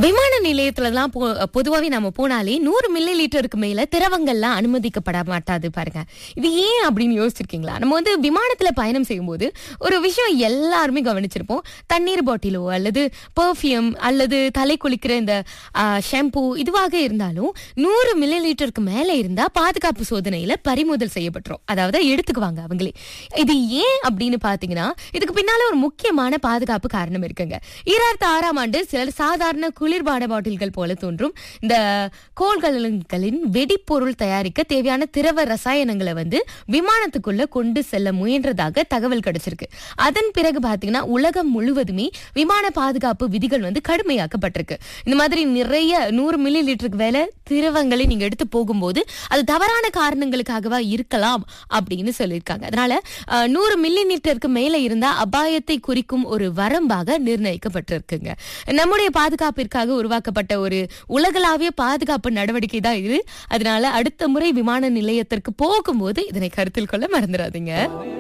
விமான நிலையத்துலலாம் போ பொதுவாகவே நம்ம போனாலே நூறு மில்லி லிட்டருக்கு மேல திரவங்கள்லாம் அனுமதிக்கப்பட மாட்டாது பாருங்க இது ஏன் அப்படின்னு யோசிச்சிருக்கீங்களா நம்ம வந்து விமானத்துல பயணம் செய்யும்போது ஒரு விஷயம் எல்லாருமே கவனிச்சிருப்போம் தண்ணீர் பாட்டிலோ அல்லது பெர்ஃப்யூம் அல்லது தலை குளிக்கிற இந்த ஷாம்பு இதுவாக இருந்தாலும் நூறு மில்லி லிட்டருக்கு மேல இருந்தா பாதுகாப்பு சோதனையில பறிமுதல் செய்யப்பட்டுரும் அதாவது எடுத்துக்குவாங்க அவங்களே இது ஏன் அப்படின்னு பாத்தீங்கன்னா இதுக்கு பின்னால ஒரு முக்கியமான பாதுகாப்பு காரணம் இருக்குங்க ஈராயிரத்தி ஆறாம் ஆண்டு சிலர் சாதாரண குளிர்பான பாட்டில்கள் போல தோன்றும் இந்த கோள்களின் வெடிப்பொருள் தயாரிக்க தேவையான திரவ ரசாயனங்களை வந்து விமானத்துக்குள்ள கொண்டு செல்ல முயன்றதாக தகவல் கிடைச்சிருக்கு அதன் பிறகு பாத்தீங்கன்னா உலகம் முழுவதுமே விமான பாதுகாப்பு விதிகள் வந்து கடுமையாக்கப்பட்டிருக்கு இந்த மாதிரி நிறைய நூறு மில்லி லிட்டருக்கு மேல திரவங்களை நீங்க எடுத்து போகும்போது அது தவறான காரணங்களுக்காகவா இருக்கலாம் அப்படின்னு சொல்லியிருக்காங்க அதனால அஹ், நூறு மில்லி லிட்டருக்கு மேல இருந்தா அபாயத்தை குறிக்கும் ஒரு வரம்பாக நிர்ணயிக்கப்பட்டிருக்குங்க நம்முடைய பாதுகாப்பிற்காக உருவாக்கப்பட்ட ஒரு உலகளாவிய பாதுகாப்பு நடவடிக்கை தான் இது அதனால அடுத்த முறை விமான நிலையத்திற்கு போகும்போது இதனை கருத்தில் கொள்ள மறந்துடாதீங்க